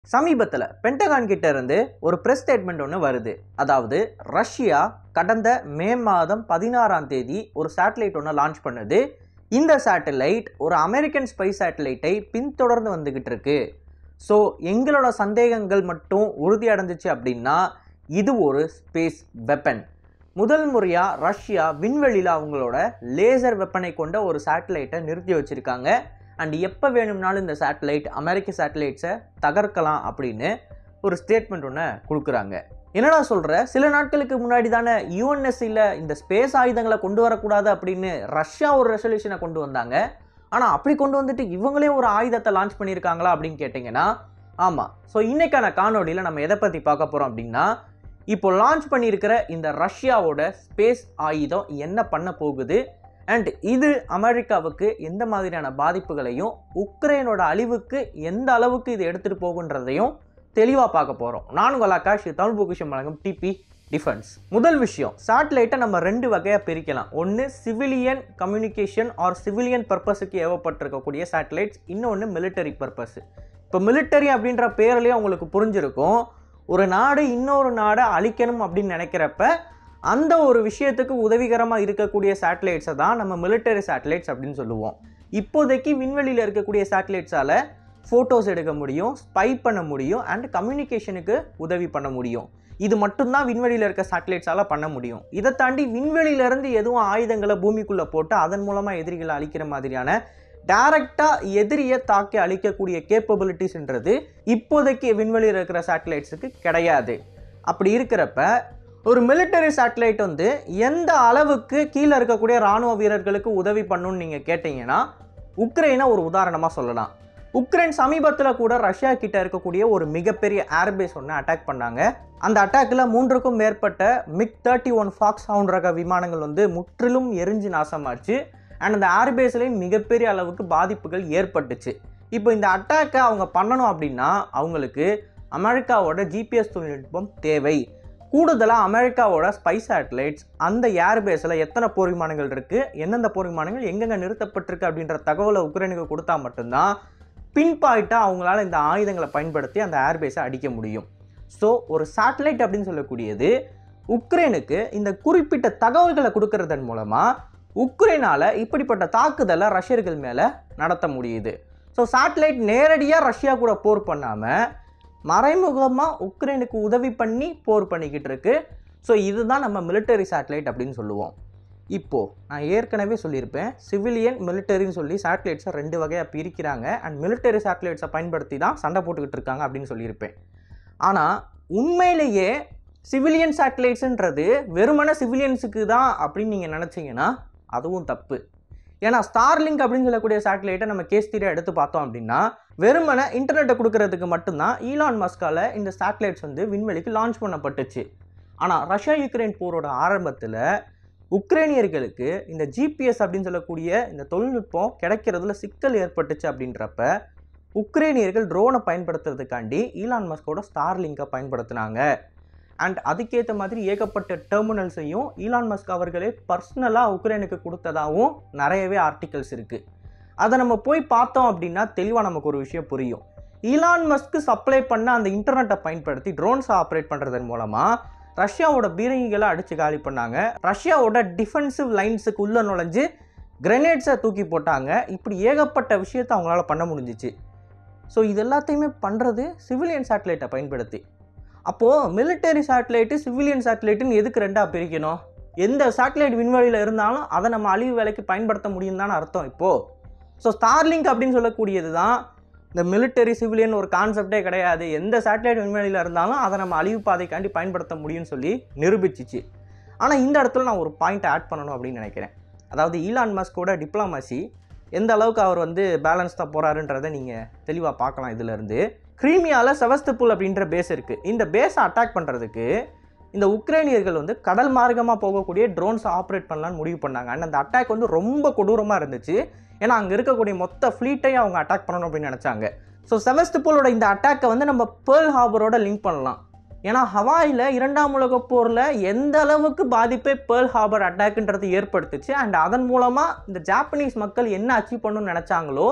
சமீபத்தில் பென்டகான் கிட்ட இருந்து ஒரு ப்ரெஸ் ஸ்டேட்மெண்ட் ஒன்று வருது அதாவது ரஷ்யா கடந்த மே மாதம் பதினாறாம் தேதி ஒரு சேட்டலைட் ஒன்று லான்ச் பண்ணுது இந்த சேட்டலைட் ஒரு அமெரிக்கன் ஸ்பை சேட்டலைட்டை பின்தொடர்ந்து வந்துக்கிட்டு இருக்கு ஸோ எங்களோட சந்தேகங்கள் மட்டும் உறுதி அடைஞ்சிச்சு அப்படின்னா இது ஒரு ஸ்பேஸ் வெப்பன் முதல் முறையாக ரஷ்யா விண்வெளியில் அவங்களோட லேசர் வெப்பனை கொண்ட ஒரு சேட்டலைட்டை நிறுத்தி வச்சுருக்காங்க அண்ட் எப்போ வேணும்னாலும் இந்த சேட்டலைட் அமெரிக்க சேட்டலைட்ஸை தகர்க்கலாம் அப்படின்னு ஒரு ஸ்டேட்மெண்ட் ஒன்று கொடுக்குறாங்க என்னடா சொல்கிற சில நாட்களுக்கு முன்னாடி தானே யூஎன்எஸ்சியில் இந்த ஸ்பேஸ் ஆயுதங்களை கொண்டு வரக்கூடாது அப்படின்னு ரஷ்யா ஒரு ரெசல்யூஷனை கொண்டு வந்தாங்க ஆனால் அப்படி கொண்டு வந்துட்டு இவங்களே ஒரு ஆயுதத்தை லான்ச் பண்ணியிருக்காங்களா அப்படின்னு கேட்டிங்கன்னா ஆமாம் ஸோ இன்னைக்கான காணொலியில் நம்ம எதை பற்றி பார்க்க போகிறோம் அப்படின்னா இப்போ லான்ச் பண்ணியிருக்கிற இந்த ரஷ்யாவோட ஸ்பேஸ் ஆயுதம் என்ன பண்ண போகுது அண்ட் இது அமெரிக்காவுக்கு எந்த மாதிரியான பாதிப்புகளையும் உக்ரைனோட அழிவுக்கு எந்த அளவுக்கு இது எடுத்துகிட்டு போகுன்றதையும் தெளிவாக பார்க்க போகிறோம் நான் உங்கள் ஆகாஷ் இது தமிழ் பொக்கிஷம் வழங்கும் டிபி டிஃபென்ஸ் முதல் விஷயம் சேட்டலைட்டை நம்ம ரெண்டு வகையாக பிரிக்கலாம் ஒன்று சிவிலியன் கம்யூனிகேஷன் ஆர் சிவிலியன் பர்பஸுக்கு ஏவப்பட்டிருக்கக்கூடிய சேட்டலைட்ஸ் இன்னொன்று மிலிட்டரி பர்பஸ் இப்போ மிலிட்டரி அப்படின்ற பேர்லேயே உங்களுக்கு புரிஞ்சிருக்கும் ஒரு நாடு இன்னொரு நாடை அழிக்கணும் அப்படின்னு நினைக்கிறப்ப அந்த ஒரு விஷயத்துக்கு உதவிகரமாக இருக்கக்கூடிய சேட்டலைட்ஸை தான் நம்ம மிலிட்டரி சேட்டலைட்ஸ் அப்படின்னு சொல்லுவோம் இப்போதைக்கு விண்வெளியில் இருக்கக்கூடிய சேட்டலைட்ஸால் ஃபோட்டோஸ் எடுக்க முடியும் ஸ்பை பண்ண முடியும் அண்ட் கம்யூனிகேஷனுக்கு உதவி பண்ண முடியும் இது மட்டும்தான் விண்வெளியில் இருக்க சேட்டலைட்ஸால் பண்ண முடியும் இதை தாண்டி விண்வெளியிலேருந்து எதுவும் ஆயுதங்களை பூமிக்குள்ளே போட்டு அதன் மூலமாக எதிரிகளை அழிக்கிற மாதிரியான டைரக்டாக எதிரியை தாக்கி அழிக்கக்கூடிய கேப்பபிலிட்டிஸ்ன்றது இப்போதைக்கு விண்வெளியில் இருக்கிற சேட்டலைட்ஸுக்கு கிடையாது அப்படி இருக்கிறப்ப ஒரு மிலிட்டரி சேட்டலைட் வந்து எந்த அளவுக்கு கீழே இருக்கக்கூடிய இராணுவ வீரர்களுக்கு உதவி பண்ணுன்னு நீங்கள் கேட்டிங்கன்னா உக்ரைனை ஒரு உதாரணமாக சொல்லலாம் உக்ரைன் சமீபத்தில் கூட ரஷ்யா கிட்ட இருக்கக்கூடிய ஒரு மிகப்பெரிய ஏர்பேஸ் ஒன்று அட்டாக் பண்ணாங்க அந்த அட்டாக்கில் மூன்றுக்கும் மேற்பட்ட MiG thirty one Foxhound ரக விமானங்கள் வந்து முற்றிலும் எரிஞ்சு நாசமாச்சு அண்ட் அந்த ஏர்பேஸ்லேயும் மிகப்பெரிய அளவுக்கு பாதிப்புகள் ஏற்பட்டுச்சு இப்போ இந்த அட்டாக்கை அவங்க பண்ணணும் அப்படின்னா அவங்களுக்கு அமெரிக்காவோட ஜிபிஎஸ் தொழில்நுட்பம் தேவை கூடுதலாக அமெரிக்காவோட ஸ்பை சேட்டலைட்ஸ் அந்த ஏர்பேஸில் எத்தனை போர் விமானங்கள் இருக்குது எந்தெந்த போர் விமானங்கள் எங்கெங்கே நிறுத்தப்பட்டிருக்கு அப்படின்ற தகவலை உக்ரைனுக்கு கொடுத்தா மட்டும்தான் பின் பாயிண்ட்டாக அவங்களால இந்த ஆயுதங்களை பயன்படுத்தி அந்த ஏர்பேஸை அடிக்க முடியும் ஸோ ஒரு சேட்டலைட் அப்படின்னு சொல்லக்கூடியது உக்ரைனுக்கு இந்த குறிப்பிட்ட தகவல்களை கொடுக்கறதன் மூலமாக உக்ரைனால் இப்படிப்பட்ட தாக்குதலை ரஷ்யர்கள் மேலே நடத்த முடியுது ஸோ சேட்டலைட் நேரடியாக ரஷ்யா கூட போர் பண்ணாமல் மறைமுகமாக உக்ரைனுக்கு உதவி பண்ணி போர் பண்ணிக்கிட்டு இருக்கு ஸோ இதுதான் நம்ம மிலிட்டரி சேட்டலைட் அப்படின்னு சொல்லுவோம் இப்போது நான் ஏற்கனவே சொல்லியிருப்பேன் சிவிலியன் மிலிட்டரின்னு சொல்லி சேட்டலைட்ஸை ரெண்டு வகையாக பிரிக்கிறாங்க அண்ட் மிலிட்டரி சேட்டலைட்ஸை பயன்படுத்தி தான் சண்டை போட்டுக்கிட்டு இருக்காங்க அப்படின்னு சொல்லியிருப்பேன் ஆனால் உண்மையிலேயே சிவிலியன் சேட்டலைட்ஸுன்றது வெறுமன சிவிலியன்ஸுக்கு தான் அப்படின்னு நீங்கள் நினச்சிங்கன்னா அதுவும் தப்பு ஏன்னா ஸ்டார்லிங்க் அப்படின்னு சொல்லக்கூடிய சேட்டலைட்டை நம்ம கேஸ் தீரை எடுத்து பார்த்தோம் அப்படின்னா வெறுமனை இன்டர்நெட்டை கொடுக்கறதுக்கு மட்டும்தான் ஈலான் மஸ்கால இந்த சேட்டலைட்ஸ் வந்து விண்வெளிக்கு லான்ச் பண்ணப்பட்டுச்சு ஆனால் ரஷ்யா யுக்ரைன் போரோட ஆரம்பத்தில் உக்ரைனியர்களுக்கு இந்த ஜிபிஎஸ் அப்படின்னு சொல்லக்கூடிய இந்த தொழில்நுட்பம் கிடைக்கிறதுல சிக்கல் ஏற்பட்டுச்சு அப்படின்றப்ப உக்ரைனியர்கள் ட்ரோனை பயன்படுத்துறதுக்காண்டி ஈலான் மஸ்கோட ஸ்டார்லிங்கை பயன்படுத்தினாங்க அண்ட் அதுக்கேற்ற மாதிரி ஏகப்பட்ட டெர்மினல்ஸையும் ஈலான் மஸ்க் அவர்களே பர்சனலாக உக்ரைனுக்கு கொடுத்ததாகவும் நிறையவே ஆர்டிகல்ஸ் இருக்குது அதை நம்ம போய் பார்த்தோம் அப்படின்னா தெளிவாக நமக்கு ஒரு விஷயம் புரியும் ஈலான் மஸ்க்கு சப்ளை பண்ண அந்த இன்டர்நெட்டை பயன்படுத்தி ட்ரோன்ஸை ஆப்ரேட் பண்ணுறதன் மூலமாக ரஷ்யாவோட பீரங்கிகளை அடித்து காலி பண்ணாங்க ரஷ்யாவோட டிஃபென்சிவ் லைன்ஸுக்கு உள்ளே நுழைஞ்சு கிரெனேட்ஸை தூக்கி போட்டாங்க இப்படி ஏகப்பட்ட விஷயத்தை அவங்களால பண்ண முடிஞ்சிச்சு ஸோ இது எல்லாத்தையுமே பண்ணுறது சிவிலியன் சேட்டலைட்டை பயன்படுத்தி அப்போது மிலிட்டரி சேட்டலைட்டு சிவிலியன் சேட்டலைட்டுன்னு எதுக்கு ரெண்டாக பிரிக்கணும் எந்த சேட்டலைட் விண்வெளியில் இருந்தாலும் அதை நம்ம அழிவு வேலைக்கு பயன்படுத்த முடியும் தானே அர்த்தம் இப்போது ஸோ ஸ்டார்லிங்க் அப்படின்னு சொல்லக்கூடியது தான் இந்த மிலிட்டரி சிவிலியன் ஒரு கான்செப்டே கிடையாது எந்த சேட்டலைட் விண்வெளியில் இருந்தாலும் அதை நம்ம அழிவு பாதைக்காண்டி பயன்படுத்த முடியும்னு சொல்லி நிரூபிச்சிச்சு ஆனால் இந்த இடத்துல நான் ஒரு பாயிண்ட் ஆட் பண்ணணும் அப்படின்னு நினைக்கிறேன் அதாவது ஈலான் மஸ்கோட டிப்ளமசி எந்த அளவுக்கு அவர் வந்து பேலன்ஸ்டாக போகிறாருன்றதை நீங்கள் தெளிவாக பார்க்கலாம் இதிலேருந்து கிரீமியாவில் செவஸ்தபுல் அப்படின்ற பேஸ் இருக்குது இந்த பேஸை அட்டாக் பண்ணுறதுக்கு இந்த உக்ரைனியர்கள் வந்து கடல் மார்க்கமாக போகக்கூடிய ட்ரோன்ஸ் ஆப்ரேட் பண்ணலான்னு முடிவு பண்ணாங்க அண்ட் அந்த அட்டாக் வந்து ரொம்ப கொடூரமாக இருந்துச்சு ஏன்னா அங்கே இருக்கக்கூடிய மொத்த ஃப்ளீட்டையும் அவங்க அட்டாக் பண்ணணும் அப்படின்னு நினச்சாங்க ஸோ செவஸ்தபுலோட இந்த அட்டாக்கை வந்து நம்ம பேர்ல் ஹார்பரோட லிங்க் பண்ணலாம் ஏன்னா ஹவாயில் இரண்டாம் உலகப் போரில் எந்த அளவுக்கு பாதிப்பை பேர்ல் ஹார்பர் அட்டாக்ன்றது ஏற்படுத்துச்சு அண்ட் அதன் மூலமாக இந்த ஜாப்பனீஸ் மக்கள் என்ன அச்சீவ் பண்ணணும்னு நினச்சாங்களோ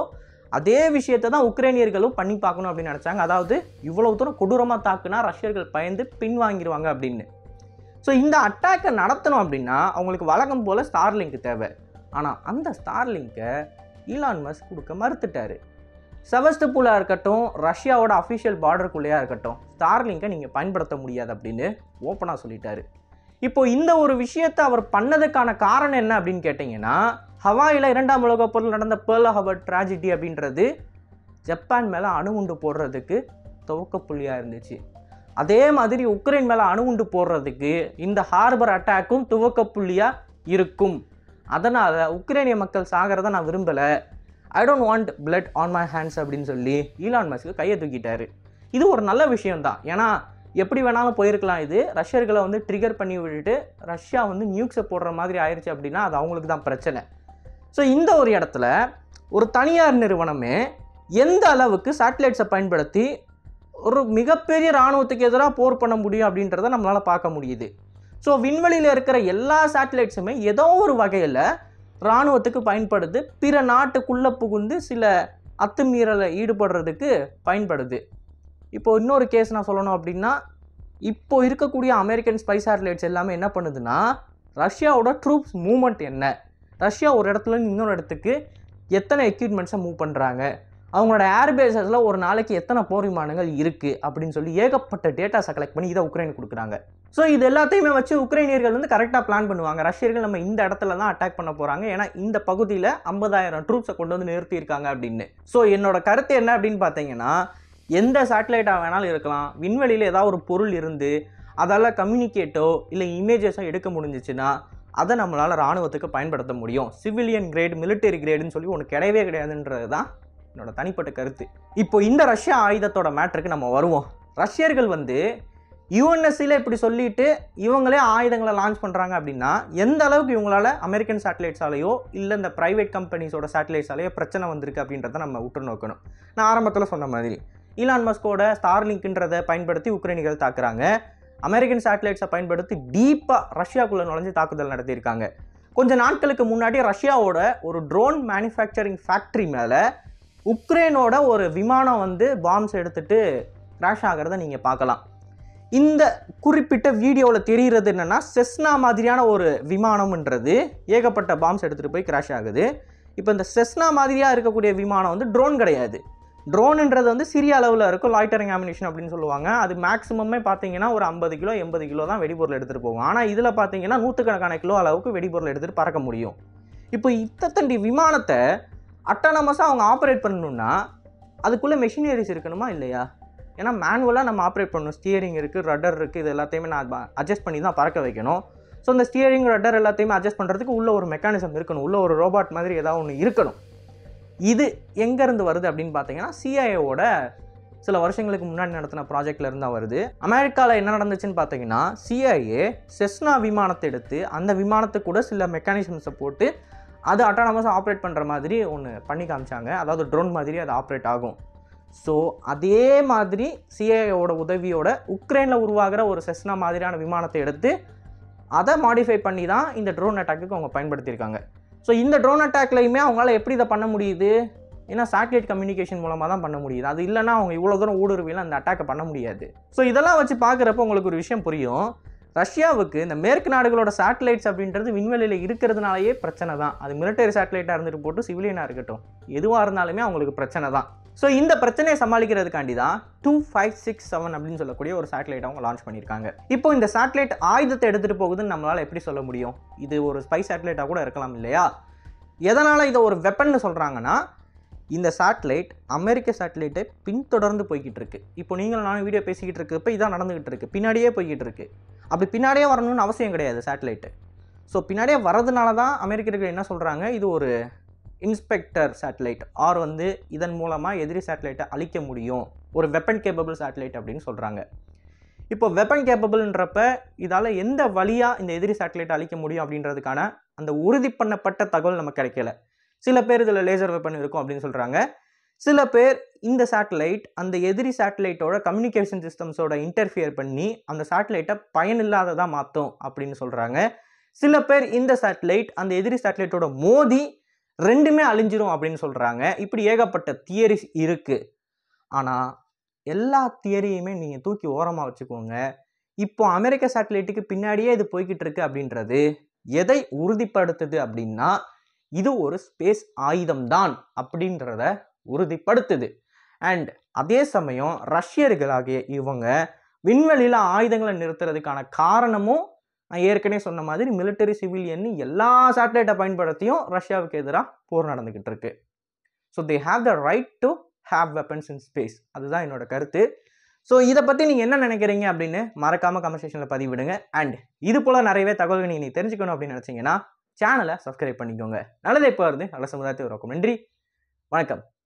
அதே விஷயத்தை தான் உக்ரைனியர்களும் பண்ணி பார்க்கணும் அப்படின்னு நினச்சாங்க அதாவது இவ்வளவு தூரம் கொடூரமாக தாக்குனா ரஷ்யர்கள் பயந்து பின்வாங்கிடுவாங்க அப்படின்னு ஸோ இந்த அட்டாக்கை நடத்தணும் அப்படின்னா அவங்களுக்கு வழக்கம் போல் ஸ்டார்லிங்க் தேவை ஆனால் அந்த ஸ்டார்லிங்கை ஈலான் மஸ்க் கொடுக்க மறுத்துட்டாரு செவஸ்டபுலாக இருக்கட்டும் ரஷ்யாவோட அஃபிஷியல் பார்டருக்குள்ளேயா இருக்கட்டும் ஸ்டார்லிங்கை நீங்கள் பயன்படுத்த முடியாது அப்படின்னு ஓப்பனாக சொல்லிட்டாரு இப்போ இந்த ஒரு விஷயத்தை அவர் பண்ணதுக்கான காரணம் என்ன அப்படின்னு கேட்டிங்கன்னா ஹவாயில் இரண்டாம் உலகப் போரில் நடந்த பேர்ல் ஹவர் ட்ராஜடி அப்படின்றது ஜப்பான் மேலே அணுகுண்டு போடுறதுக்கு துவக்க புள்ளியாக இருந்துச்சு அதே மாதிரி உக்ரைன் மேலே அணுகுண்டு போடுறதுக்கு இந்த ஹார்பர் அட்டாக்கும் துவக்க புள்ளியாக இருக்கும் அதனால் உக்ரைனிய மக்கள் சாகிறத நான் விரும்பலை I don't want blood on my hands அப்படின்னு சொல்லி ஈலான் மஸ்க்கு கையை தூக்கிட்டாரு இது ஒரு நல்ல விஷயம்தான் ஏன்னா எப்படி வேணாலும் போயிருக்கலாம் இது ரஷ்யர்களை வந்து ட்ரிகர் பண்ணி விட்டுட்டு ரஷ்யா வந்து நியூக்ஸை போடுற மாதிரி ஆயிடுச்சு அப்படின்னா அது அவங்களுக்கு தான் பிரச்சனை ஸோ இந்த ஒரு இடத்துல ஒரு தனியார் நிறுவனமே எந்த அளவுக்கு சேட்டலைட்ஸை பயன்படுத்தி ஒரு மிகப்பெரிய இராணுவத்துக்கு எதிராக போர் பண்ண முடியும் அப்படின்றத நம்மளால் பார்க்க முடியுது ஸோ விண்வெளியில் இருக்கிற எல்லா சேட்டலைட்ஸுமே ஏதோ ஒரு வகையில் இராணுவத்துக்கு பயன்படுது பிற நாட்டுக்குள்ளே புகுந்து சில அத்துமீறலை ஈடுபடுறதுக்கு பயன்படுது இப்போ இன்னொரு கேஸ் நான் சொல்லணும் அப்படின்னா இப்போ இருக்கக்கூடிய அமெரிக்கன் ஸ்பை சேட்டலைட்ஸ் எல்லாமே என்ன பண்ணுதுன்னா ரஷ்யாவோட ட்ரூப்ஸ் மூவ்மெண்ட் என்ன ரஷ்யா ஒரு இடத்துல இருந்து இன்னொரு இடத்துக்கு எத்தனை எக்யூப்மெண்ட்ஸை மூவ் பண்ணுறாங்க அவங்களோட ஏர்பேசஸில் ஒரு நாளைக்கு எத்தனை போர் விமானங்கள் இருக்குது அப்படின்னு சொல்லி ஏகப்பட்ட டேட்டாஸை கலெக்ட் பண்ணி இதை உக்ரைன் கொடுக்குறாங்க ஸோ இது எல்லாத்தையுமே வச்சு உக்ரைனியர்கள் வந்து கரெக்டாக பிளான் பண்ணுவாங்க ரஷ்யர்கள் நம்ம இந்த இடத்துல தான் அட்டாக் பண்ண போகிறாங்க ஏன்னா இந்த பகுதியில் ஐம்பதாயிரம் ட்ரூப்ஸை கொண்டு வந்து நிறுத்தியிருக்காங்க அப்படின்னு ஸோ என்னோட கருத்து என்ன அப்படின்னு பார்த்தீங்கன்னா எந்த சேட்டலைட்டாக வேணாலும் இருக்கலாம் விண்வெளியில் ஏதாவது ஒரு பொருள் இருந்து அதால் கம்யூனிகேட்டோ இல்லை இமேஜஸோ எடுக்க முடிஞ்சிச்சுன்னா அதை நம்மளால் இராணுவத்துக்கு பயன்படுத்த முடியும் சிவிலியன் கிரேட் military கிரேடுன்னு சொல்லி ஒன்று கிடையவே கிடையாதுன்றது தான் என்னோட தனிப்பட்ட கருத்து இப்போ இந்த ரஷ்யா ஆயுதத்தோட மேட்ருக்கு நம்ம வருவோம் ரஷ்யர்கள் வந்து யூஎன்எஸ்சியில் இப்படி சொல்லிட்டு இவங்களே ஆயுதங்களை லான்ச் பண்ணுறாங்க அப்படின்னா எந்த அளவுக்கு இவங்களால அமெரிக்கன் சேட்டலைட்ஸாலேயோ இல்லை இந்த ப்ரைவேட் கம்பெனிஸோட சேட்டலைட்ஸாலேயோ பிரச்சனை வந்திருக்கு அப்படின்றத நம்ம உற்று நோக்கணும் நான் ஆரம்பத்தில் சொன்ன மாதிரி ஈலான் மஸ்கோட ஸ்டார்லிங்க்ன்றதை பயன்படுத்தி உக்ரைனிகள் தாக்குறாங்க அமெரிக்கன் சேட்டலைட்ஸை பயன்படுத்தி டீப்பாக ரஷ்யாக்குள்ளே நுழைஞ்சு தாக்குதல் நடத்தியிருக்காங்க கொஞ்ச நாட்களுக்கு முன்னாடி ரஷ்யாவோட ஒரு ட்ரோன் மேனுஃபேக்சரிங் ஃபேக்ட்ரி மேலே உக்ரைனோட ஒரு விமானம் வந்து பாம்ஸ் எடுத்துட்டு கிராஷ் ஆகிறத நீங்கள் பார்க்கலாம் இந்த குறிப்பிட்ட வீடியோவில் தெரிகிறது என்னென்னா செஸ்னா மாதிரியான ஒரு விமானம்ன்றது ஏகப்பட்ட பாம்ஸ் எடுத்துகிட்டு போய் கிராஷ் ஆகுது இப்போ இந்த செஸ்னா மாதிரியாக இருக்கக்கூடிய விமானம் வந்து ட்ரோன் கிடையாது ட்ரோனுன்றது வந்து சிறிய அளவில் இருக்கும் லாய்டரிங் ஆமினேஷன் அப்படின்னு சொல்லுவாங்க அது மேக்ஸிமமே பார்த்தீங்கன்னா ஒரு ஐம்பது கிலோ எண்பது கிலோ தான் வெடிபொருள் எடுத்துகிட்டு போகும் ஆனால் இதில் பார்த்தீங்கன்னா நூற்றுக்கணக்கான கிலோ அளவுக்கு வெடிபொருள் எடுத்துகிட்டு பறக்க முடியும் இப்போ இத்தத்தண்டி விமானத்தை அட்டானமஸாக அவங்க ஆப்ரேட் பண்ணணும்னா அதுக்குள்ளே மெஷினரிஸ் இருக்கணுமா இல்லையா ஏன்னா மேனுவலாக நம்ம ஆப்ரேட் பண்ணணும் ஸ்டியரிங் இருக்குது ரட்டர் இருக்குது இது எல்லாத்தையுமே நான் அட்ஜஸ்ட் பண்ணி தான் பறக்க வைக்கணும் ஸோ இந்த ஸ்டியரிங் ரட்டர் எல்லாத்தையுமே அட்ஜஸ்ட் பண்ணுறதுக்கு உள்ள ஒரு மெக்கானிசம் இருக்கணும் உள்ள ஒரு ரோபாட் மாதிரி ஏதாவது ஒன்று இருக்கணும் இது எங்கேருந்து வருது அப்படின்னு பார்த்தீங்கன்னா சிஐஏவோட சில வருஷங்களுக்கு முன்னாடி நடத்தின ப்ராஜெக்ட்ல இருந்து தான் வருது அமெரிக்காவில் என்ன நடந்துச்சுன்னு பார்த்தீங்கன்னா சிஐஏ செஸ்னா விமானத்தை எடுத்து அந்த விமானத்துக்கு கூட சில மெக்கானிசம்ஸை போட்டு அது அட்டானமஸாக ஆப்ரேட் பண்ணுற மாதிரி ஒன்று பண்ணி காமிச்சாங்க அதாவது ட்ரோன் மாதிரி அது ஆப்ரேட் ஆகும் ஸோ அதே மாதிரி சிஐஏவோட உதவியோட உக்ரைனில் உருவாகிற ஒரு செஸ்னா மாதிரியான விமானத்தை எடுத்து அதை மாடிஃபை பண்ணி தான் இந்த ட்ரோன் அட்டாக்குக்கு அவங்க பயன்படுத்தியிருக்காங்க ஸோ இந்த ட்ரோன் அட்டாக்லையுமே அவங்களால எப்படி இதை பண்ண முடியுது ஏன்னா சேட்டலைட் கம்யூனிகேஷன் மூலமாக தான் பண்ண முடியுது அது இல்லைன்னா அவங்க இவ்வளோ தூரம் ஊடுருவியில் அந்த அட்டாக்கை பண்ண முடியாது ஸோ இதெல்லாம் வச்சு பார்க்குறப்ப உங்களுக்கு ஒரு விஷயம் புரியும் ரஷ்யாவுக்கு இந்த மேற்கு நாடுகளோட சேட்டலைட்ஸ் அப்படின்றது விண்வெளியில் இருக்கிறதுனாலயே பிரச்சனை தான் அது மிலிட்டரி சேட்டலைட்டாக இருந்துட்டு போட்டு சிவிலியனாக இருக்கட்டும் எதுவாக இருந்தாலுமே அவங்களுக்கு பிரச்சனை தான் ஸோ இந்த பிரச்சனையை சமாளிக்கிறதுக்காண்டி தான் டூ ஃபைவ் சிக்ஸ் செவன் அப்படின்னு சொல்லக்கூடிய ஒரு சேட்டலைட் அவங்க லான்ச் பண்ணியிருக்காங்க இப்போ இந்த சேட்டலைட் ஆயுதத்தை எடுத்துகிட்டு போகுதுன்னு நம்மளால் எப்படி சொல்ல முடியும் இது ஒரு ஸ்பை சேட்டலைட்டாக கூட இருக்கலாம் இல்லையா எதனால் இதை ஒரு வெப்பன்னு சொல்கிறாங்கன்னா இந்த சேட்டலைட் அமெரிக்க சேட்டலைட்டை பின்தொடர்ந்து போய்கிட்டு இருக்கு இப்போ நீங்கள் நானும் வீடியோ பேசிக்கிட்டு இருக்கப்ப இதான் நடந்துகிட்டு இருக்கு பின்னாடியே போய்கிட்டு இருக்கு அப்படி பின்னாடியே வரணும்னு அவசியம் கிடையாது சேட்டலைட்டு ஸோ பின்னாடியே வரதுனால தான் அமெரிக்கர்கள் என்ன சொல்கிறாங்க இது ஒரு இன்ஸ்பெக்டர் சேட்டலைட் ஆர் வந்து இதன் மூலமாக எதிரி சேட்டலைட்டை அழிக்க முடியும் ஒரு வெப்பன் கேப்பபிள் சேட்டலைட் அப்படின்னு சொல்கிறாங்க இப்போ வெப்பன் கேப்பபிள்ன்றப்ப இதால் எந்த வழியாக இந்த எதிரி சேட்டலைட்டை அழிக்க முடியும் அப்படின்றதுக்கான அந்த உறுதி பண்ணப்பட்ட தகவல் நமக்கு கிடைக்கல சில பேர் இதில் லேசர் வெப்பன் இருக்கும் அப்படின்னு சொல்கிறாங்க சில பேர் இந்த சேட்டலைட் அந்த எதிரி சேட்டலைட்டோட கம்யூனிகேஷன் சிஸ்டம்ஸோட இன்டர்ஃபியர் பண்ணி அந்த சேட்டலைட்டை பயனில்லாததாக மாற்றும் அப்படின்னு சொல்கிறாங்க சில பேர் இந்த சேட்டலைட் அந்த எதிரி சேட்டலைட்டோட மோதி ரெண்டுமே அழிஞ்சிரும் அப்படின்னு சொல்கிறாங்க இப்படி ஏகப்பட்ட தியரிஸ் இருக்குது ஆனால் எல்லா தியரியுமே நீங்கள் தூக்கி ஓரமாக வச்சுக்கோங்க இப்போ அமெரிக்க சேட்டலைட்டுக்கு பின்னாடியே இது போய்கிட்டு இருக்கு அப்படின்றது எதை உறுதிப்படுத்துது அப்படின்னா இது ஒரு ஸ்பேஸ் ஆயுதம்தான் அப்படின்றத உறுதிப்படுத்துது அண்ட் அதே சமயம் ரஷ்யர்களாகிய இவங்க விண்வெளியில் ஆயுதங்களை நிறுத்துறதுக்கான காரணமும் நான் ஏற்கனவே சொன்ன மாதிரி மிலிட்டரி சிவிலியன் எல்லா சேட்டலைட்டை பயன்படுத்தியும் ரஷ்யாவுக்கு எதிராக போர் நடந்துக்கிட்டு இருக்கு so they have the right to have weapons in space அதுதான் என்னோட கருத்து ஸோ இதை பற்றி நீங்கள் என்ன நினைக்கிறீங்க அப்படின்னு மறக்காமல் கமெண்ட் பதிவிடுங்க அண்ட் இது போல் நிறையவே தகவல்கள் நீங்கள் தெரிஞ்சுக்கணும் அப்படின்னு நினச்சிங்கன்னா சேனலை சப்ஸ்கிரைப் பண்ணிக்கோங்க நல்லதே இப்போ வருது நல்ல சமுதாயத்தை உருவாக்கும் நன்றி வணக்கம்